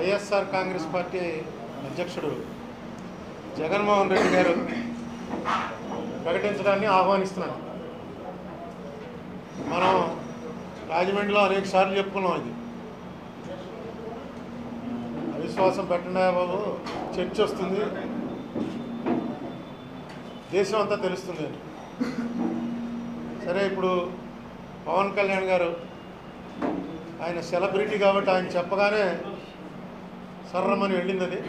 YSR Congress party అధ్యక్షుడు జగన్మోహన్ రెడ్డి గారు ప్రకటించడాన్ని ఆహ్వానిస్తున్నాను మనం రాజమండ్రిలో అనేక సార్లు చెప్పుకున్నాం ఇది అవిశ్వాసం పెట్టండి బాబు చర్చ వస్తుంది దేశం అంతా తెలుస్తుంది అని సరే ఇప్పుడు పవన్ కళ్యాణ్ గారు ఆయన సెలబ్రిటీ కాబట్టి ఆయన చెప్పగానే సర్రమని వెళ్ళింది అది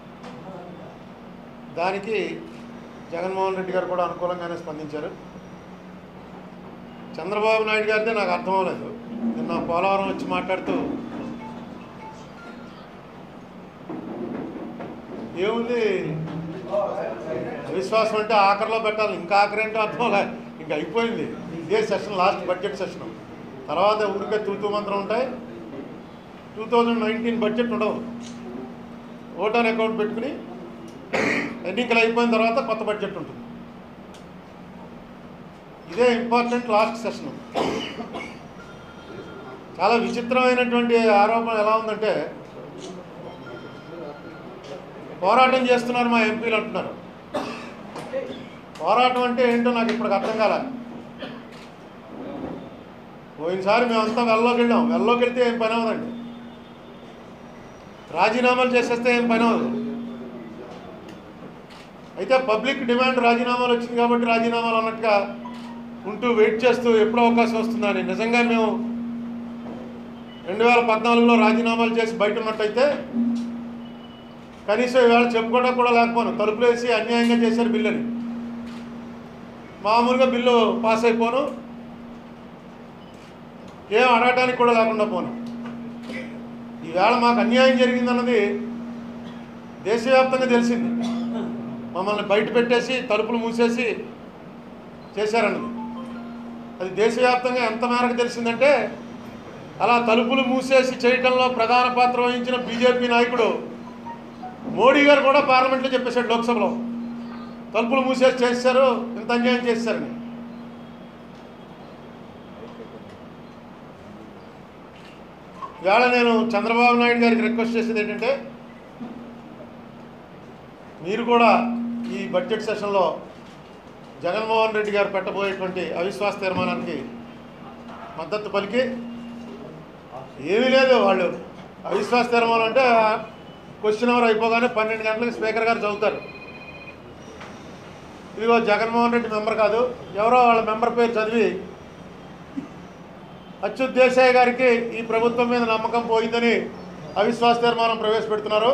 దానికి జగన్మోహన్ రెడ్డి గారు కూడా అనుకూలంగానే స్పందించారు చంద్రబాబు నాయుడు గారిదే నాకు అర్థం అవ్వలేదు నిన్న పోలవరం వచ్చి మాట్లాడుతూ ఏముంది అవిశ్వాసం అంటే ఆఖరిలో పెట్టాలి ఇంకా ఆఖరి అంటే అర్థం లే ఇంకా అయిపోయింది ఇదే సెషన్ లాస్ట్ బడ్జెట్ సెషన్ తర్వాత ఊరికే తూతూ మంత్రం ఉంటాయి టూ థౌజండ్ నైన్టీన్ బడ్జెట్ ఉండవు ఓటాన్ అకౌంట్ పెట్టుకుని ఎన్నికలు అయిపోయిన తర్వాత కొత్త బడ్జెట్ ఉంటుంది ఇదే ఇంపార్టెంట్ లాస్ట్ సెషన్ చాలా విచిత్రమైనటువంటి ఆరోపణ ఎలా ఉందంటే పోరాటం చేస్తున్నారు మా ఎంపీలు అంటున్నారు పోరాటం అంటే ఏంటో నాకు ఇప్పటికి అర్థం కాల పోయినసారి మేమంతా వెల్లోకి వెళ్ళాం వెల్లోకి వెళ్తే ఏం పని అవ్వదండి రాజీనామాలు చేసేస్తే ఏం పని అవ్వదు అయితే పబ్లిక్ డిమాండ్ రాజీనామాలు వచ్చింది కాబట్టి రాజీనామాలు అన్నట్టుగా ఉంటూ వెయిట్ చేస్తూ ఎప్పుడు అవకాశం వస్తుందని నిజంగా మేము రెండు వేల పద్నాలుగులో రాజీనామాలు చేసి బయట ఉన్నట్టయితే కనీసం ఇవాళ చెప్పుకోవడం కూడా లేకపోను తలుపులు వేసి అన్యాయంగా చేశారు బిల్లుని మామూలుగా బిల్లు పాస్ అయిపోను ఏం అడగటానికి కూడా లేకుండా పోను ఈవేళ మాకు అన్యాయం జరిగిందన్నది దేశవ్యాప్తంగా తెలిసింది మమ్మల్ని బయట పెట్టేసి తలుపులు మూసేసి చేశారన్నది అది దేశవ్యాప్తంగా ఎంత మేరకు తెలిసిందంటే అలా తలుపులు మూసేసి చేయటంలో ప్రధాన పాత్ర వహించిన బీజేపీ నాయకుడు మోడీ గారు కూడా పార్లమెంట్లో చెప్పేశాడు లోక్సభలో తలుపులు మూసేసి చేశారు ఇంత అన్యాయం చేశారని ఇవాళ నేను చంద్రబాబు నాయుడు గారికి రిక్వెస్ట్ చేసేది ఏంటంటే మీరు కూడా ఈ బడ్జెట్ సెషన్లో జగన్మోహన్ రెడ్డి గారు పెట్టబోయేటువంటి అవిశ్వాస తీర్మానానికి మద్దతు పలికి ఏమీ లేదు వాళ్ళు అవిశ్వాస తీర్మానం అంటే క్వశ్చన్ అవర్ అయిపోగానే పన్నెండు గంటలకు స్పీకర్ గారు చదువుతారు ఇదిగో జగన్మోహన్ రెడ్డి మెంబర్ కాదు ఎవరో వాళ్ళ మెంబర్ పేరు చదివి అచ్యుత్ దేశాయ్ గారికి ఈ ప్రభుత్వం మీద నమ్మకం పోయిందని అవిశ్వాస తీర్మానం ప్రవేశపెడుతున్నారు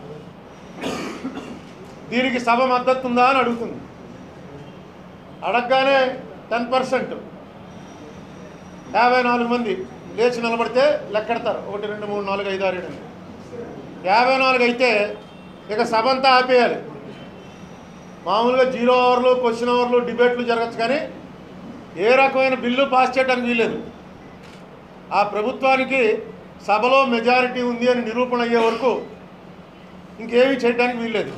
దీనికి సభ మద్దతు ఉందా అని అడుగుతుంది అడగగానే టెన్ పర్సెంట్ యాభై నాలుగు మంది లేచి నిలబడితే లెక్కెడతారు ఒకటి రెండు మూడు నాలుగు ఐదు ఆరు ఏడు ఎనిమిది. యాభై నాలుగు అయితే ఇక సభ అంతా ఆపేయాలి మామూలుగా జీరో అవర్లు క్వశ్చన్ అవర్లు డిబేట్లు జరగచ్చు కానీ ఏ రకమైన బిల్లు పాస్ చేయడానికి వీలేదు ఆ ప్రభుత్వానికి సభలో మెజారిటీ ఉంది అని నిరూపణ అయ్యే వరకు ఇంకేమీ చేయడానికి వీల్లేదు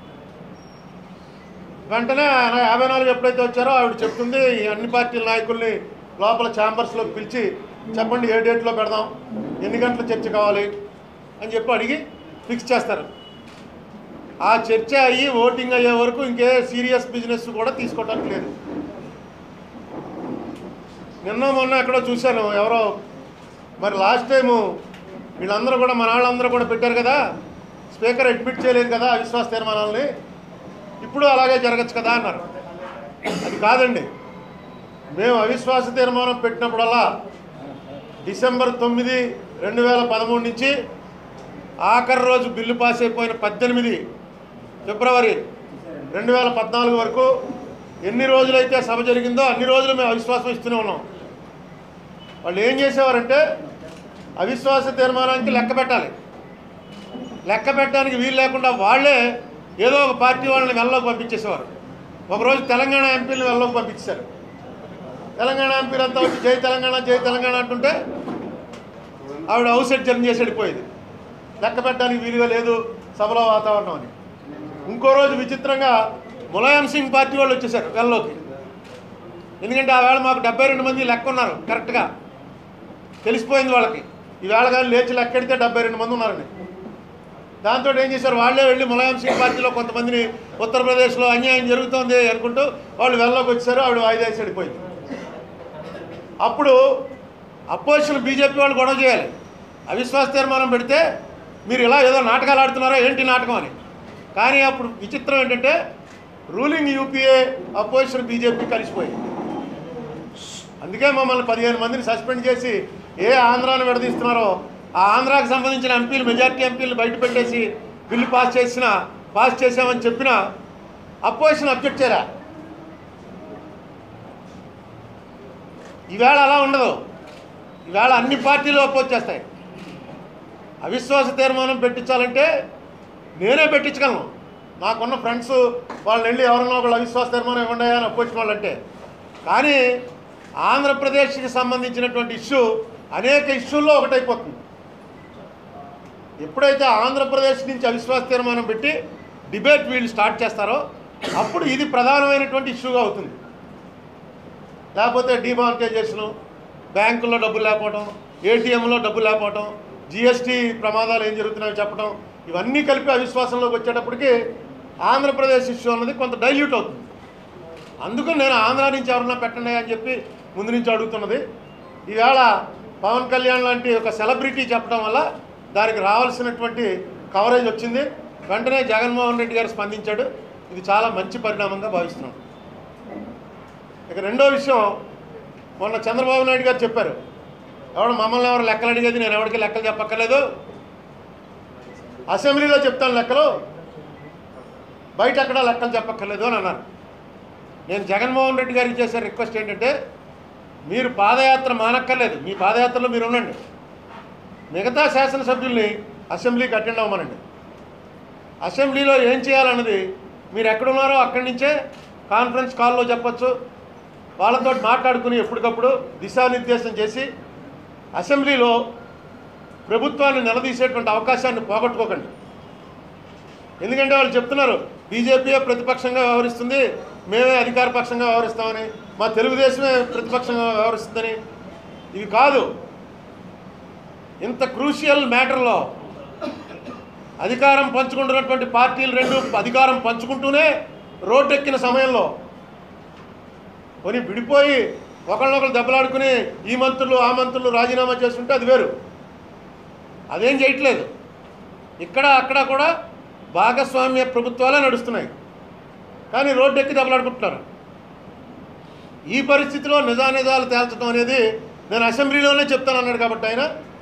వెంటనే ఆయన యాభై నాలుగు ఎప్పుడైతే వచ్చారో ఆవిడ చెప్తుంది ఈ అన్ని పార్టీల నాయకుల్ని లోపల ఛాంబర్స్లోకి పిలిచి చెప్పండి ఏ డేట్లో పెడదాం ఎన్ని గంటల చర్చ కావాలి అని చెప్పి అడిగి ఫిక్స్ చేస్తారు ఆ చర్చ అయ్యి ఓటింగ్ అయ్యే వరకు ఇంకే సీరియస్ బిజినెస్ కూడా తీసుకోవడానికి లేదు నిన్న మొన్న ఎక్కడో చూశాను ఎవరో మరి లాస్ట్ టైము వీళ్ళందరూ కూడా మన వాళ్ళందరూ కూడా పెట్టారు కదా స్పీకర్ అడ్మిట్ చేయలేదు కదా అవిశ్వాస తీర్మానాలని ఇప్పుడు అలాగే జరగచ్చు కదా అన్నారు అది కాదండి మేము అవిశ్వాస తీర్మానం పెట్టినప్పుడల్లా డిసెంబర్ తొమ్మిది రెండు వేల పదమూడు నుంచి ఆఖరి రోజు బిల్లు పాస్ అయిపోయిన పద్దెనిమిది ఫిబ్రవరి రెండు వేల పద్నాలుగు వరకు ఎన్ని రోజులైతే సభ జరిగిందో అన్ని రోజులు మేము అవిశ్వాసం ఇస్తూనే ఉన్నాం వాళ్ళు ఏం చేసేవారంటే అవిశ్వాస తీర్మానానికి లెక్క పెట్టాలి లెక్క పెట్టడానికి వీలు లేకుండా వాళ్ళే ఏదో ఒక పార్టీ వాళ్ళని వెళ్ళలోకి పంపించేసేవారు ఒకరోజు తెలంగాణ ఎంపీని వెళ్ళలోకి పంపించారు తెలంగాణ ఎంపీలు అంతా వచ్చి జై తెలంగాణ జై తెలంగాణ అంటుంటే ఆవిడ హౌస్ అడ్జర్న్ చేసి వెళ్ళిపోయేది లెక్క పెట్టడానికి వీలుగా లేదు సభలో వాతావరణం అని ఇంకో రోజు విచిత్రంగా ములాయం సింగ్ పార్టీ వాళ్ళు వచ్చేసారు వెళ్ళలోకి ఎందుకంటే ఆ వేళ మాకు డెబ్బై రెండు మంది లెక్క ఉన్నారు కరెక్ట్గా తెలిసిపోయింది వాళ్ళకి ఈ వేళ కానీ లేచి లెక్కెడితే డెబ్బై రెండు మంది ఉన్నారని దాంతో ఏం చేశారు వాళ్ళే వెళ్ళి ములాయం సింగ్ పార్టీలో కొంతమందిని ఉత్తరప్రదేశ్లో అన్యాయం జరుగుతోంది అనుకుంటూ వాళ్ళు వెళ్ళలోకి వచ్చారు ఆవిడ వాయిదా వేసి వెళ్ళిపోయింది అప్పుడు అపోజిషన్ బీజేపీ వాళ్ళు గొడవ చేయాలి అవిశ్వాస తీర్మానం పెడితే మీరు ఇలా ఏదో నాటకాలు ఆడుతున్నారా ఏంటి నాటకం అని కానీ అప్పుడు విచిత్రం ఏంటంటే రూలింగ్ యూపీఏ అపోజిషన్ బీజేపీ కలిసిపోయింది అందుకే మమ్మల్ని పదిహేను మందిని సస్పెండ్ చేసి ఏ ఆంధ్రాను విడదీస్తున్నారో ఆ ఆంధ్రాకి సంబంధించిన ఎంపీలు మెజార్టీ ఎంపీలు బయట పెట్టేసి బిల్లు పాస్ చేసిన పాస్ చేసామని చెప్పిన అపోజిషన్ అబ్జెక్ట్ చేయరా ఈవేళ అలా ఉండదు ఈవేళ అన్ని పార్టీలు అపోజ్ చేస్తాయి అవిశ్వాస తీర్మానం పెట్టించాలంటే నేనే పెట్టించగలను నాకున్న ఫ్రెండ్స్ వాళ్ళని వెళ్ళి ఎవరన్నా ఒకళ్ళు అవిశ్వాస తీర్మానం ఇవ్వండి అని అపోజిషన్ వాళ్ళంటే కానీ ఆంధ్రప్రదేశ్కి సంబంధించినటువంటి ఇష్యూ అనేక ఇష్యూల్లో ఒకటైపోతుంది ఎప్పుడైతే ఆంధ్రప్రదేశ్ నుంచి అవిశ్వాస తీర్మానం పెట్టి డిబేట్ వీళ్ళు స్టార్ట్ చేస్తారో అప్పుడు ఇది ప్రధానమైనటువంటి ఇష్యూగా అవుతుంది లేకపోతే డిమానిటైజేషను బ్యాంకుల్లో డబ్బులు లేకపోవడం ఏటీఎంలో డబ్బులు లేకపోవడం జిఎస్టీ ప్రమాదాలు ఏం జరుగుతున్నాయో చెప్పడం ఇవన్నీ కలిపి అవిశ్వాసంలోకి వచ్చేటప్పటికి ఆంధ్రప్రదేశ్ ఇష్యూ అన్నది కొంత డైల్యూట్ అవుతుంది అందుకు నేను ఆంధ్ర నుంచి ఎవరన్నా పెట్టండి అని చెప్పి ముందు నుంచి అడుగుతున్నది ఈవేళ పవన్ కళ్యాణ్ లాంటి ఒక సెలబ్రిటీ చెప్పడం వల్ల దానికి రావాల్సినటువంటి కవరేజ్ వచ్చింది వెంటనే జగన్మోహన్ రెడ్డి గారు స్పందించాడు ఇది చాలా మంచి పరిణామంగా భావిస్తున్నాం ఇక రెండో విషయం మొన్న చంద్రబాబు నాయుడు గారు చెప్పారు ఎవడు మమ్మల్ని ఎవరు లెక్కలు అడిగేది నేను ఎవరికి లెక్కలు చెప్పక్కర్లేదు అసెంబ్లీలో చెప్తాను లెక్కలు బయట అక్కడ లెక్కలు చెప్పక్కర్లేదు అని అన్నారు నేను జగన్మోహన్ రెడ్డి గారికి చేసే రిక్వెస్ట్ ఏంటంటే మీరు పాదయాత్ర మానక్కర్లేదు మీ పాదయాత్రలో మీరు ఉండండి మిగతా శాసనసభ్యుల్ని అసెంబ్లీకి అటెండ్ అవ్వమనండి అసెంబ్లీలో ఏం చేయాలన్నది మీరు ఎక్కడున్నారో అక్కడి నుంచే కాన్ఫరెన్స్ కాల్లో చెప్పొచ్చు వాళ్ళతో మాట్లాడుకుని ఎప్పటికప్పుడు దిశానిర్దేశం చేసి అసెంబ్లీలో ప్రభుత్వాన్ని నిలదీసేటువంటి అవకాశాన్ని పోగొట్టుకోకండి ఎందుకంటే వాళ్ళు చెప్తున్నారు బీజేపీయే ప్రతిపక్షంగా వ్యవహరిస్తుంది మేమే అధికార పక్షంగా వ్యవహరిస్తామని మా తెలుగుదేశమే ప్రతిపక్షంగా వ్యవహరిస్తుందని ఇవి కాదు ఇంత క్రూషియల్ మ్యాటర్లో అధికారం పంచుకుంటున్నటువంటి పార్టీలు రెండు అధికారం పంచుకుంటూనే రోడ్డెక్కిన సమయంలో కొని విడిపోయి ఒకళ్ళనొకరు దెబ్బలాడుకుని ఈ మంత్రులు ఆ మంత్రులు రాజీనామా చేస్తుంటే అది వేరు అదేం చేయట్లేదు ఇక్కడ అక్కడ కూడా భాగస్వామ్య ప్రభుత్వాలే నడుస్తున్నాయి కానీ రోడ్డు ఎక్కి దెబ్బలాడుకుంటున్నారు ఈ పరిస్థితిలో నిజానిజాలు తేల్చడం అనేది నేను అసెంబ్లీలోనే చెప్తాను అన్నాడు కాబట్టి ఆయన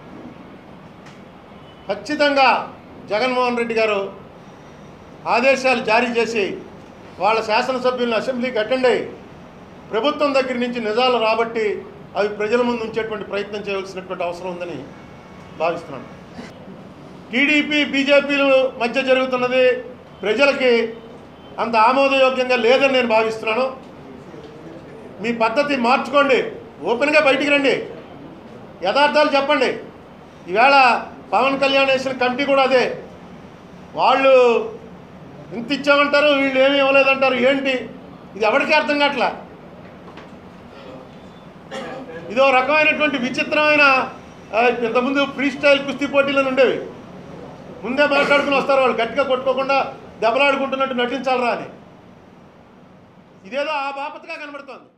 ఖచ్చితంగా జగన్మోహన్ రెడ్డి గారు ఆదేశాలు జారీ చేసి వాళ్ళ శాసనసభ్యులను అసెంబ్లీకి అటెండ్ అయ్యి ప్రభుత్వం దగ్గర నుంచి నిజాలు రాబట్టి అవి ప్రజల ముందు ఉంచేటువంటి ప్రయత్నం చేయవలసినటువంటి అవసరం ఉందని భావిస్తున్నాను టీడీపీ బీజేపీల మధ్య జరుగుతున్నది ప్రజలకి అంత ఆమోదయోగ్యంగా లేదని నేను భావిస్తున్నాను మీ పద్ధతి మార్చుకోండి ఓపెన్గా బయటికి రండి యథార్థాలు చెప్పండి ఈవేళ పవన్ కళ్యాణ్ వేసిన కమిటీ కూడా అదే వాళ్ళు ఇంత ఇచ్చామంటారు వీళ్ళు ఏమీ ఇవ్వలేదంటారు ఏంటి ఇది ఎవరికి అర్థం కావట్లా ఇదో రకమైనటువంటి విచిత్రమైన ఆ, ఇంతకుముందు ఫ్రీ స్టైల్ కుస్తీ పోటీలను ఉండేవి ముందే మాట్లాడుకుని వస్తారు వాళ్ళు గట్టిగా కొట్టుకోకుండా దెబ్బలాడుకుంటున్నట్టు నటించాలరా అని ఇదేదో ఆ బాపతగా కనబడుతోంది